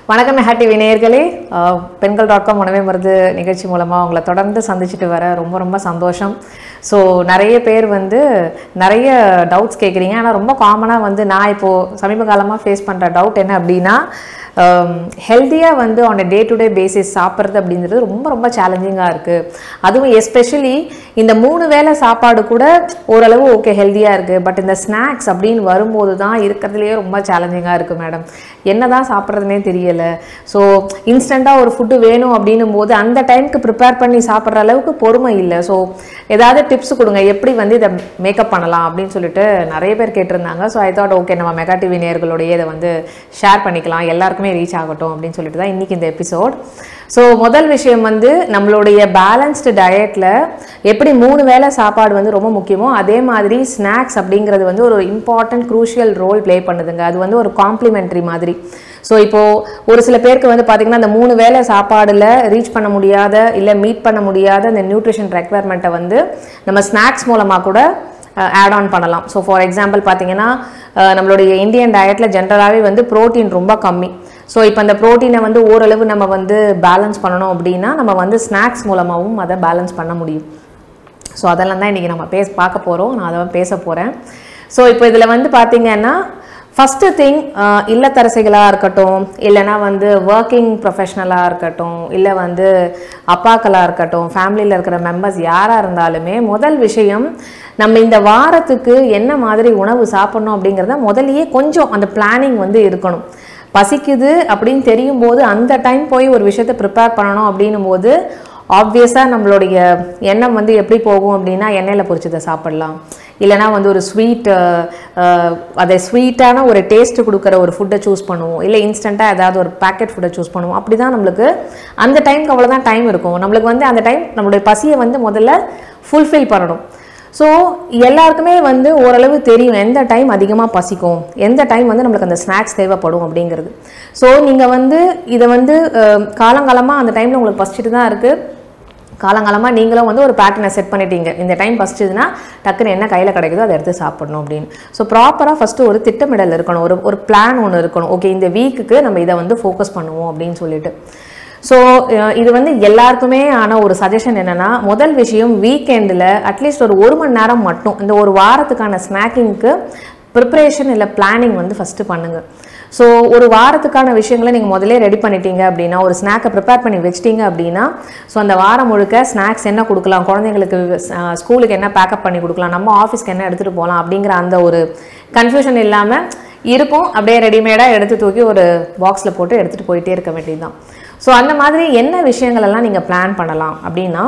வணக்கம் mega TV நேயர்களே அஹ், பெண்கள் டாட் காம் உணவே மருந்து நிகழ்ச்சி மூலமாக உங்களை தொடர்ந்து சந்திச்சுட்டு வர ரொம்ப ரொம்ப சந்தோஷம் ஸோ நிறைய பேர் வந்து நிறைய டவுட்ஸ் கேட்குறீங்க ஆனால் ரொம்ப காமனாக வந்து நான் இப்போது சமீப காலமாக ஃபேஸ் பண்ணுற டவுட் என்ன அப்படின்னா ஹெல்த்தியாக வந்து on day to day basis சாப்பிட்றது அப்படிங்கிறது ரொம்ப ரொம்ப சேலஞ்சிங்காக இருக்குது அதுவும் எஸ்பெஷலி இந்த மூணு வேளை சாப்பாடு கூட ஓரளவு ஓகே ஹெல்த்தியாக இருக்குது பட் இந்த ஸ்நாக்ஸ் அப்படின்னு வரும்போது தான் இருக்கிறதுலையே ரொம்ப சேலஞ்சிங்காக இருக்குது மேடம் என்ன தான் சாப்பிட்றதுனே தெரியல ஸோ இன்ஸ்டண்ட்டாக ஒரு ஃபுட்டு வேணும் அப்படின்னும் போது அந்த டைம்க்கு ப்ரிப்பேர் பண்ணி சாப்பிட்ற அளவுக்கு பொறுமை இல்லை ஸோ ஏதாவது டிப்ஸ் கொடுங்க எப்படி வந்து இதை மேக்கப் பண்ணலாம் அப்படின்னு சொல்லிட்டு நிறைய பேர் கேட்டிருந்தாங்க ஸோ ஐ தாட் ஓகே நம்ம மெகா டிவி நேயர்களுடைய இதை வந்து ஷேர் பண்ணிக்கலாம் எல்லாருக்குமே ரீச் ஆகட்டும் அப்படின்னு சொல்லிட்டு தான் இன்றைக்கி இந்த எபிசோட் ஸோ முதல் விஷயம் வந்து நம்மளுடைய பேலன்ஸ்டு டயட்டில் எப்படி மூணு வேளை சாப்பாடு வந்து ரொம்ப முக்கியமோ அதே மாதிரி ஸ்நாக்ஸ் அப்படிங்கிறது வந்து ஒரு இம்பார்ட்டன்ட் க்ரூஷியல் ரோல் ப்ளே பண்ணுதுங்க அது வந்து ஒரு காம்ப்ளிமெண்ட்ரி மாதிரி ஸோ இப்போது ஒரு சில பேருக்கு வந்து பார்த்திங்கன்னா அந்த மூணு வேளை சாப்பாடில் ரீச் பண்ண முடியாத இல்லை மீட் பண்ண முடியாத அந்த நியூட்ரிஷன் ரெக்குவயர்மெண்ட்டை வந்து நம்ம ஸ்நாக்ஸ் மூலமாக கூட ஆட் ஆன் பண்ணலாம் ஸோ ஃபார் எக்ஸாம்பிள் பார்த்தீங்கன்னா அஹ், நம்மளுடைய இந்தியன் டயட்டில் ஜென்ரலாகவே வந்து ப்ரோட்டீன் ரொம்ப கம்மி ஸோ இப்போ அந்த ப்ரோட்டீனை வந்து ஓரளவு நம்ம வந்து பேலன்ஸ் பண்ணணும் அப்படின்னா நம்ம வந்து ஸ்நாக்ஸ் மூலமாகவும் அதை பேலன்ஸ் பண்ண முடியும் ஸோ அதெல்லாம் தான் இன்றைக்கி நம்ம பேச பார்க்க போகிறோம் நான் அதை பேச போகிறேன் ஸோ இப்போ இதில் வந்து பார்த்தீங்கன்னா ஃபஸ்ட்டு திங் இல்லத்தரசிகளாக இருக்கட்டும் இல்லைனா வந்து ஒர்க்கிங் ப்ரொஃபஷ்னலாக இருக்கட்டும் இல்லை வந்து அப்பாக்களாக இருக்கட்டும் ஃபேமிலியில் இருக்கிற மெம்பர்ஸ் யாராக இருந்தாலுமே முதல் விஷயம் நம்ம இந்த வாரத்துக்கு என்ன மாதிரி உணவு சாப்பிட்ணும் அப்படிங்கிறத முதல்லயே கொஞ்சம் அந்த பிளானிங் வந்து இருக்கணும் பசிக்குது அப்படின்னு தெரியும் போது அந்த டைம் போய் ஒரு விஷயத்தை ப்ரிப்பேர் பண்ணணும் அப்படின்னும் போது ஆப்வியஸாக நம்மளுடைய எண்ணம் வந்து எப்படி போகும் அப்படின்னா எண்ணெயில் பொரிச்சதை சாப்பிடலாம் இல்லைனா வந்து ஒரு ஸ்வீட் அதை ஸ்வீட்டான ஒரு டேஸ்ட் கொடுக்குற ஒரு ஃபுட்டை சூஸ் பண்ணுவோம் இல்லை இன்ஸ்டண்ட்டாக ஏதாவது ஒரு பேக்கெட் ஃபுட்டை சூஸ் பண்ணுவோம் அப்படி தான் நம்மளுக்கு அந்த டைம்க்கு அவ்வளோதான் டைம் இருக்கும் நம்மளுக்கு வந்து அந்த டைம் நம்மளுடைய பசியை வந்து முதல்ல ஃபுல்ஃபில் பண்ணணும் ஸோ எல்லாருக்குமே வந்து ஓரளவு தெரியும் எந்த டைம் அதிகமாக பசிக்கும் எந்த டைம் வந்து நம்மளுக்கு அந்த ஸ்நாக்ஸ் தேவைப்படும் அப்படிங்கிறது ஸோ நீங்கள் வந்து இதை வந்து அஹ், காலங்காலமாக அந்த டைமில் உங்களுக்கு பசிச்சுட்டு தான் இருக்குது காலங்காலமாக நீங்களும் வந்து ஒரு பேட்டர்னை செட் பண்ணிட்டீங்க இந்த டைம் பசிச்சதுன்னா டக்குன்னு என்ன கையில் கிடைக்குதோ அதை எடுத்து சாப்பிடணும் அப்படின்னு ஸோ ப்ராப்பராக ஃபஸ்ட்டு ஒரு திட்டமிடல் இருக்கணும் ஒரு ஒரு பிளான் ஒன்று இருக்கணும் ஓகே இந்த வீக்குக்கு நம்ம இதை வந்து ஃபோக்கஸ் பண்ணுவோம் அப்படின்னு சொல்லிட்டு ஸோ இது வந்து எல்லாருக்குமே ஆன ஒரு சஜஷன் என்னென்னா முதல் விஷயம் வீக்கெண்டில் அட்லீஸ்ட் ஒரு ஒரு மணி நேரம் மட்டும் இந்த ஒரு வாரத்துக்கான ஸ்நாக்கிங்க்கு ப்ரிப்பரேஷன் இல்லை பிளானிங் வந்து ஃபஸ்ட்டு பண்ணுங்கள் ஸோ ஒரு வாரத்துக்கான விஷயங்களை நீங்கள் முதல்ல ரெடி பண்ணிட்டீங்க அப்படின்னா ஒரு ஸ்நாக்கை ப்ரிப்பேர் பண்ணி வச்சிட்டீங்க அப்படின்னா ஸோ அந்த வாரம் முழுக்க ஸ்நாக்ஸ் என்ன கொடுக்கலாம் குழந்தைங்களுக்கு அஹ், ஸ்கூலுக்கு என்ன பேக்கப் பண்ணி கொடுக்கலாம் நம்ம ஆஃபீஸ்க்கு என்ன எடுத்துகிட்டு போகலாம் அப்படிங்கிற அந்த ஒரு கன்ஃபியூஷன் இல்லாமல் இருக்கும் அப்படியே ரெடிமேடாக எடுத்து தூக்கி ஒரு பாக்ஸில் போட்டு எடுத்துகிட்டு போயிட்டே இருக்க வேண்டியதுதான் ஸோ அந்த மாதிரி என்ன விஷயங்கள் எல்லாம் நீங்கள் பிளான் பண்ணலாம் அப்படின்னா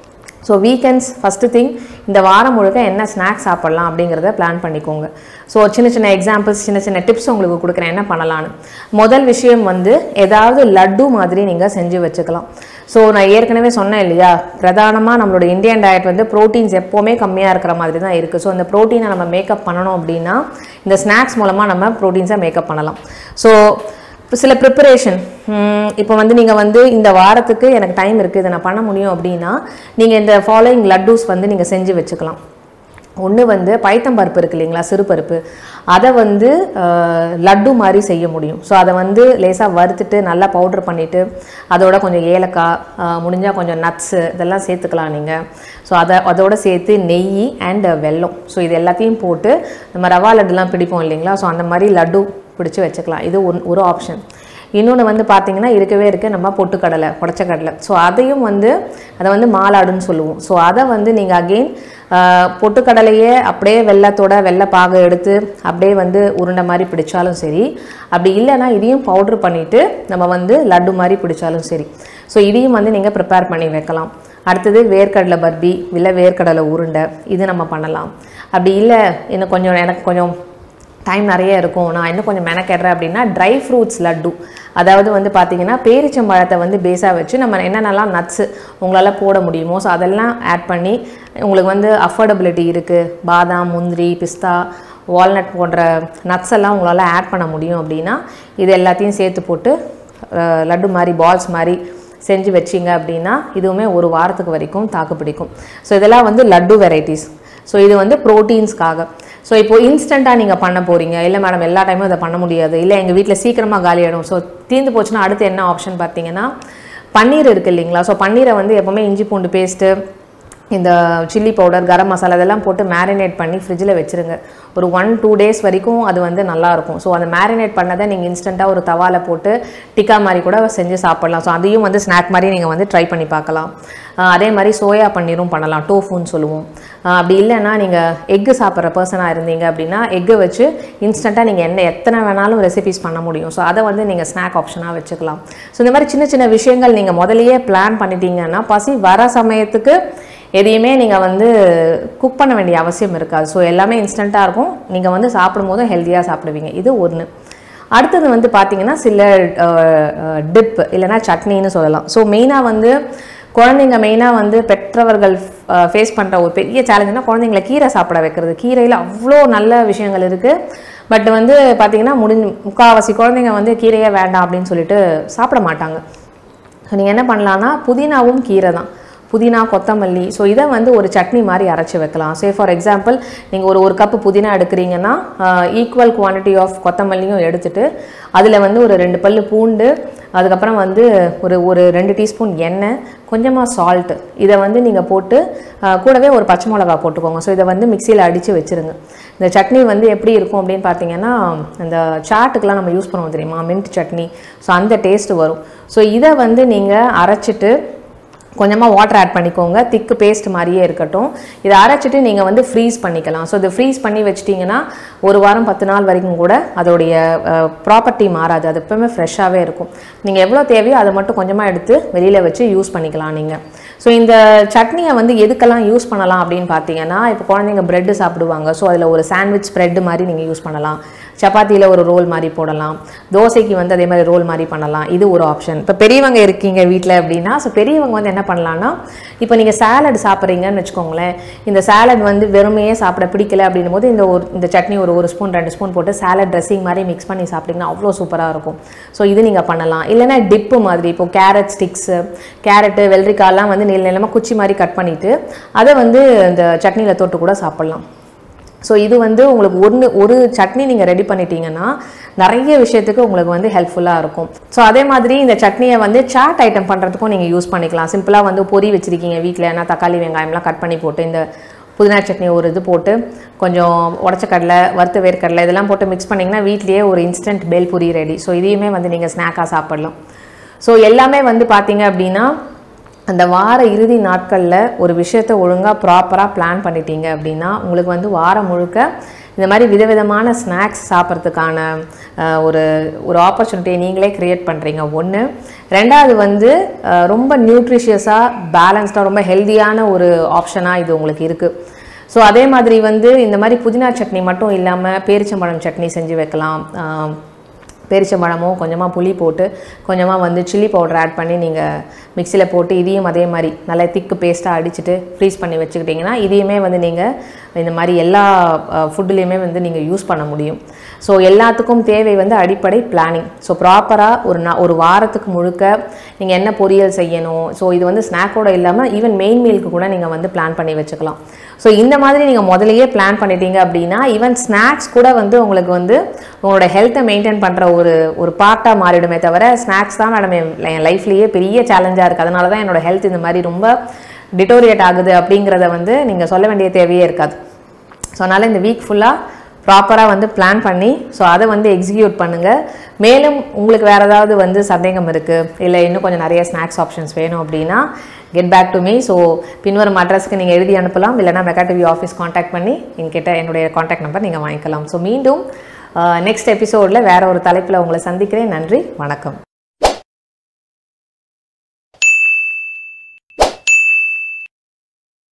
ஸோ வீக்கெண்ட்ஸ் ஃபஸ்ட்டு திங் இந்த வாரம் முழுக்க என்ன ஸ்நாக்ஸ் சாப்பிட்லாம் அப்படிங்கிறத பிளான் பண்ணிக்கோங்க ஸோ சின்ன சின்ன எக்ஸாம்பிள்ஸ் சின்ன சின்ன டிப்ஸ் உங்களுக்கு கொடுக்குறேன் என்ன பண்ணலான்னு முதல் விஷயம் வந்து ஏதாவது லட்டு மாதிரி நீங்கள் செஞ்சு வச்சுக்கலாம் ஸோ நான் ஏற்கனவே சொன்னேன் இல்லையா பிரதானமாக நம்மளோட இந்தியன் டயட் வந்து ப்ரோட்டீன்ஸ் எப்போவுமே கம்மியாக இருக்கிற மாதிரி தான் இருக்குது ஸோ அந்த ப்ரோட்டீனை நம்ம மேக்கப் பண்ணணும் அப்படின்னா இந்த ஸ்நாக்ஸ் மூலமாக நம்ம ப்ரோட்டீன்ஸை மேக்கப் பண்ணலாம் ஸோ இப்போ சில ப்ரிப்பரேஷன் இப்போ வந்து நீங்கள் வந்து இந்த வாரத்துக்கு எனக்கு டைம் இருக்குது இதை நான் பண்ண முடியும் அப்படின்னா நீங்கள் இந்த ஃபாலோயிங் லட்டூஸ் வந்து நீங்கள் செஞ்சு வச்சுக்கலாம் ஒன்று வந்து பைத்தம்பருப்பு இருக்கு இல்லைங்களா சிறுபருப்பு அதை வந்து அஹ், லட்டு மாதிரி செய்ய முடியும் ஸோ அதை வந்து லேசாக வறுத்துட்டு நல்லா பவுட்ரு பண்ணிவிட்டு அதோட கொஞ்சம் ஏலக்காய் முடிஞ்சால் கொஞ்சம் நட்ஸு இதெல்லாம் சேர்த்துக்கலாம் நீங்கள் ஸோ அதை அதோட சேர்த்து நெய் அண்ட் வெல்லம் ஸோ இது எல்லாத்தையும் போட்டு நம்ம ரவா லட்டுலாம் பிடிப்போம் இல்லைங்களா ஸோ அந்த மாதிரி லட்டு பிடிச்சி வச்சுக்கலாம் இது ஒன் ஒரு ஆப்ஷன் இன்னொன்று வந்து பார்த்தீங்கன்னா இருக்கவே இருக்குது நம்ம பொட்டுக்கடலை உடச்ச கடலை ஸோ அதையும் வந்து அதை வந்து மாலாடுன்னு சொல்லுவோம் ஸோ அதை வந்து நீங்கள் அகெயின் பொட்டுக்கடலையே அப்படியே வெள்ளத்தோட வெள்ளை பாகு எடுத்து அப்படியே வந்து உருண்டை மாதிரி பிடிச்சாலும் சரி அப்படி இல்லைன்னா இதையும் பவுட்ரு பண்ணிவிட்டு நம்ம வந்து லட்டு மாதிரி பிடிச்சாலும் சரி ஸோ இதையும் வந்து நீங்கள் ப்ரிப்பேர் பண்ணி வைக்கலாம் அடுத்தது வேர்க்கடலை பர்பி இல்லை வேர்க்கடலை உருண்டை இது நம்ம பண்ணலாம் அப்படி இல்லை இன்னும் கொஞ்சம் எனக்கு கொஞ்சம் டைம் நிறைய இருக்கும் நான் இன்னும் கொஞ்சம் மெனக்கெடுறேன் அப்படின்னா ட்ரை ஃப்ரூட்ஸ் லட்டு அதாவது வந்து பார்த்தீங்கன்னா பேரிச்சம்பழத்தை வந்து பேஸாக வச்சு நம்ம என்னென்னலாம் நட்ஸு உங்களால் போட முடியுமோ ஸோ அதெல்லாம் ஆட் பண்ணி உங்களுக்கு வந்து அஃபோர்டபிலிட்டி இருக்குது பாதாம் முந்திரி பிஸ்தா வால்நட் போன்ற நட்ஸ் எல்லாம் உங்களால் ஆட் பண்ண முடியும் அப்படின்னா இது எல்லாத்தையும் சேர்த்து போட்டு அஹ், லட்டு மாதிரி பால்ஸ் மாதிரி செஞ்சு வச்சிங்க அப்படின்னா இதுவுமே ஒரு வாரத்துக்கு வரைக்கும் தாக்கு பிடிக்கும் ஸோ இதெல்லாம் வந்து லட்டு வெரைட்டிஸ் ஸோ இது வந்து ப்ரோட்டீன்ஸ்க்காக ஸோ இப்போ இன்ஸ்டண்ட்டாக நீங்கள் பண்ண போகிறீங்க இல்லை மேடம் எல்லா டைமும் இதை பண்ண முடியாது இல்லை எங்கள் வீட்டில் சீக்கிரமாக காலியாயிடும் ஸோ தீர்ந்து போச்சுன்னா அடுத்து என்ன ஆப்ஷன் பார்த்தீங்கன்னா பன்னீர் இருக்குது இல்லைங்களா ஸோ பன்னீரை வந்து எப்போவுமே இஞ்சி பூண்டு பேஸ்ட்டு இந்த சில்லி பவுடர் கரம் மசாலா இதெல்லாம் போட்டு மேரினேட் பண்ணி ஃப்ரிட்ஜில் வச்சுருங்க ஒரு ஒன் டூ டேஸ் வரைக்கும் அது வந்து நல்லாயிருக்கும் ஸோ அந்த மேரினேட் பண்ணதை நீங்கள் இன்ஸ்டண்ட்டாக ஒரு தவால போட்டு டிக்கா மாதிரி கூட செஞ்சு சாப்பிடலாம் ஸோ அதையும் வந்து ஸ்நாக் மாதிரி நீங்கள் வந்து ட்ரை பண்ணி பார்க்கலாம் ஆஹ் அதே மாதிரி சோயா பன்னீரும் பண்ணலாம் டோஃபுன்னு சொல்லுவோம் ஆஹ் அப்படி இல்லைன்னா நீங்கள் எக்கு சாப்பிட்ற பர்சனாக இருந்தீங்க அப்படின்னா எக்கு வச்சு இன்ஸ்டண்ட்டாக நீங்கள் என்ன எத்தனை வேணாலும் ரெசிபிஸ் பண்ண முடியும் ஸோ அதை வந்து நீங்கள் ஸ்நாக் ஆப்ஷனாக வச்சுக்கலாம் ஸோ இந்த மாதிரி சின்ன சின்ன விஷயங்கள் நீங்கள் முதலையே பிளான் பண்ணிட்டீங்கன்னா பசி வர சமயத்துக்கு எதையுமே நீங்கள் வந்து குக் பண்ண வேண்டிய அவசியம் இருக்காது ஸோ எல்லாமே இன்ஸ்டண்ட்டாக இருக்கும் நீங்கள் வந்து சாப்பிடும்போதும் ஹெல்த்தியாக சாப்பிடுவீங்க இது ஒன்று அடுத்தது வந்து பார்த்தீங்கன்னா சில டிப் இல்லைன்னா சட்னின்னு சொல்லலாம் ஸோ மெயினாக வந்து குழந்தைங்க மெயினாக வந்து பெற்றவர்கள் ஃபேஸ் பண்ணுற ஒரு பெரிய சேலஞ்சுனா குழந்தைங்கள கீரை சாப்பிட வைக்கிறது கீரையில் அவ்வளோ நல்ல விஷயங்கள் இருக்குது பட் வந்து பார்த்தீங்கன்னா முடிஞ்சு முக்கால்வாசி குழந்தைங்க வந்து கீரையே வேண்டாம் அப்படின்னு சொல்லிட்டு சாப்பிட மாட்டாங்க நீங்கள் என்ன பண்ணலான்னா புதினாவும் கீரை தான் புதினா கொத்தமல்லி ஸோ இதை வந்து ஒரு சட்னி மாதிரி அரைச்சி வைக்கலாம் சே ஃபார் எக்ஸாம்பிள் நீங்கள் ஒரு ஒரு கப்பு புதினா எடுக்கிறீங்கன்னா ஈக்குவல் குவான்டிட்டி ஆஃப் கொத்தமல்லியும் எடுத்துட்டு அதில் வந்து ஒரு ரெண்டு பல்லு பூண்டு அதுக்கப்புறம் வந்து ஒரு ஒரு ரெண்டு டீஸ்பூன் எண்ணெய் கொஞ்சமாக சால்ட்டு இதை வந்து நீங்கள் போட்டு ஆஹ் கூடவே ஒரு பச்சை மிளகா போட்டுக்கோங்க ஸோ இதை வந்து மிக்சியில் அடித்து வச்சுருங்க இந்த சட்னி வந்து எப்படி இருக்கும் அப்படின்னு பார்த்தீங்கன்னா இந்த சாட்டுக்கெலாம் நம்ம யூஸ் பண்ணுவோம் தெரியுமா மின்ட் சட்னி ஸோ அந்த டேஸ்ட் வரும் ஸோ இதை வந்து நீங்கள் அரைச்சிட்டு கொஞ்சமாக வாட்டர் ஆட் பண்ணிக்கோங்க திக்கு பேஸ்ட் மாதிரியே இருக்கட்டும் இதை அரைச்சிட்டு நீங்கள் வந்து ஃப்ரீஸ் பண்ணிக்கலாம் ஸோ இதை ஃப்ரீஸ் பண்ணி வச்சிட்டிங்கன்னா ஒரு வாரம் பத்து நாள் வரைக்கும் கூட அதோடைய ப்ராப்பர்ட்டி மாறாது அது எப்பவுமே ஃப்ரெஷ்ஷாகவே இருக்கும் நீங்கள் எவ்வளோ தேவையோ அதை மட்டும் கொஞ்சமாக எடுத்து வெளியில் வச்சு யூஸ் பண்ணிக்கலாம் நீங்கள் ஸோ இந்த சட்னியை வந்து எதுக்கெல்லாம் யூஸ் பண்ணலாம் அப்படின்னு பார்த்தீங்கன்னா இப்போ குழந்தைங்க பிரெட்டு சாப்பிடுவாங்க ஸோ அதில் ஒரு சாண்ட்விச் ஸ்ப்ரெட் மாதிரி நீங்கள் யூஸ் பண்ணலாம் சப்பாத்தியில் ஒரு ரோல் மாதிரி போடலாம் தோசைக்கு வந்து அதே மாதிரி ரோல் மாதிரி பண்ணலாம் இது ஒரு ஆப்ஷன் இப்போ பெரியவங்க இருக்கீங்க வீட்டில் அப்படின்னா ஸோ பெரியவங்க வந்து என்ன பண்ணலான்னா இப்போ நீங்கள் சாலட் சாப்பிட்றீங்கன்னு வச்சுக்கோங்களேன் இந்த சாலட் வந்து வெறுமையே சாப்பிட பிடிக்கல அப்படின்னும் போது இந்த ஒரு இந்த சட்னி ஒரு ஒரு ஸ்பூன் ரெண்டு ஸ்பூன் போட்டு சாலட் ட்ரெஸ்ஸிங் மாதிரி மிக்ஸ் பண்ணி சாப்பிட்டிங்கன்னா அவ்வளோ சூப்பராக இருக்கும் ஸோ இது நீங்கள் பண்ணலாம் இல்லைன்னா டிப்பு மாதிரி இப்போ கேரட் ஸ்டிக்ஸு கேரட்டு வெள்ளரிக்காயெல்லாம் வந்து நீள நீளமாக குச்சி மாதிரி கட் பண்ணிவிட்டு அதை வந்து இந்த சட்னியில் தொட்டு கூட சாப்பிட்லாம் ஸோ இது வந்து உங்களுக்கு ஒன்று ஒரு சட்னி நீங்கள் ரெடி பண்ணிட்டீங்கன்னா நிறைய விஷயத்துக்கு உங்களுக்கு வந்து ஹெல்ப்ஃபுல்லாக இருக்கும் ஸோ அதே மாதிரி இந்த சட்னியை வந்து சாட் ஐட்டம் பண்ணுறதுக்கும் நீங்கள் யூஸ் பண்ணிக்கலாம் சிம்பிளாக வந்து பொரி வச்சுருக்கீங்க வீட்டில் ஏன்னா தக்காளி வெங்காயம்லாம் கட் பண்ணி போட்டு இந்த புதினா சட்னி ஒரு இது போட்டு கொஞ்சம் உடச்ச கடலை வறுத்த வேர்க்கடலை இதெல்லாம் போட்டு மிக்ஸ் பண்ணிங்கன்னா வீட்லேயே ஒரு இன்ஸ்டன்ட் பேல் பூரி ரெடி ஸோ இதையுமே வந்து நீங்கள் ஸ்நாக்காக சாப்பிடலாம் ஸோ எல்லாமே வந்து பார்த்தீங்க அப்படின்னா அந்த வார இறுதி நாட்களில் ஒரு விஷயத்தை ஒழுங்காக ப்ராப்பராக பிளான் பண்ணிட்டீங்க அப்படின்னா உங்களுக்கு வந்து வாரம் முழுக்க இந்த மாதிரி விதவிதமான ஸ்நாக்ஸ் சாப்பிட்றதுக்கான அஹ், ஒரு ஒரு ஆப்பர்ச்சுனிட்டியை நீங்களே க்ரியேட் பண்ணுறீங்க ஒன்று ரெண்டாவது வந்து அஹ், ரொம்ப நியூட்ரிஷியஸாக பேலன்ஸ்டாக ரொம்ப ஹெல்தியான ஒரு ஆப்ஷனாக இது உங்களுக்கு இருக்குது ஸோ அதே மாதிரி வந்து இந்த மாதிரி புதினா சட்னி மட்டும் இல்லாமல் பேரிச்சம்பழம் சட்னி செஞ்சு வைக்கலாம் ஆஹ் பேரிச்சம்பழமும் கொஞ்சமாக புளி போட்டு கொஞ்சமாக வந்து சில்லி பவுடர் ஆட் பண்ணி நீங்கள் மிக்சியில் போட்டு இதையும் அதே மாதிரி நல்லா திக்கு பேஸ்ட்டாக அடிச்சுட்டு ஃப்ரீஸ் பண்ணி வச்சுக்கிட்டிங்கன்னா இதையுமே வந்து நீங்கள் இந்த மாதிரி எல்லா ஃபுட்டுலேயுமே வந்து நீங்கள் யூஸ் பண்ண முடியும் ஸோ எல்லாத்துக்கும் தேவை வந்து அடிப்படை பிளானிங் ஸோ ப்ராப்பராக ஒரு நா ஒரு வாரத்துக்கு முழுக்க நீங்கள் என்ன பொரியல் செய்யணும் ஸோ இது வந்து ஸ்நாக்கோட இல்லாமல் ஈவன் மெயின் மீலுக்கு கூட நீங்கள் வந்து பிளான் பண்ணி வச்சுக்கலாம் ஸோ இந்த மாதிரி நீங்கள் முதலையே பிளான் பண்ணிட்டீங்க அப்படின்னா ஈவன் ஸ்நாக்ஸ் கூட வந்து உங்களுக்கு வந்து உங்களோட ஹெல்த்தை மெயின்டைன் பண்ணுற ஒரு ஒரு பார்ட்டாக மாறிடுமே தவிர ஸ்நாக்ஸ் தான் மேடம் என் லைஃப்லேயே பெரிய சேலஞ்சாக இருக்குது அதனால தான் என்னோட ஹெல்த் இந்த மாதிரி ரொம்ப டிட்டோரியேட் ஆகுது அப்படிங்கிறத வந்து நீங்கள் சொல்ல வேண்டிய தேவையே இருக்காது ஸோ அதனால் இந்த வீக் ஃபுல்லாக ப்ராப்பராக வந்து பிளான் பண்ணி ஸோ அதை வந்து எக்ஸிக்யூட் பண்ணுங்கள் மேலும் உங்களுக்கு வேறு ஏதாவது வந்து சந்தேகம் இருக்குது இல்லை இன்னும் கொஞ்சம் நிறைய ஸ்நாக்ஸ் ஆப்ஷன்ஸ் வேணும் அப்படின்னா get back to me so பின்வரும் அட்ரஸ்க்கு நீங்கள் எழுதி அனுப்பலாம் இல்லைனா மெகா டிவி ஆஃபீஸ் காண்டாக்ட் பண்ணி என்கிட்ட என்னுடைய காண்டாக்ட் நம்பர் நீங்கள் வாங்கிக்கலாம் ஸோ மீண்டும் நெக்ஸ்ட் எபிசோடில் வேற ஒரு தலைப்பில் உங்களை சந்திக்கிறேன் நன்றி வணக்கம்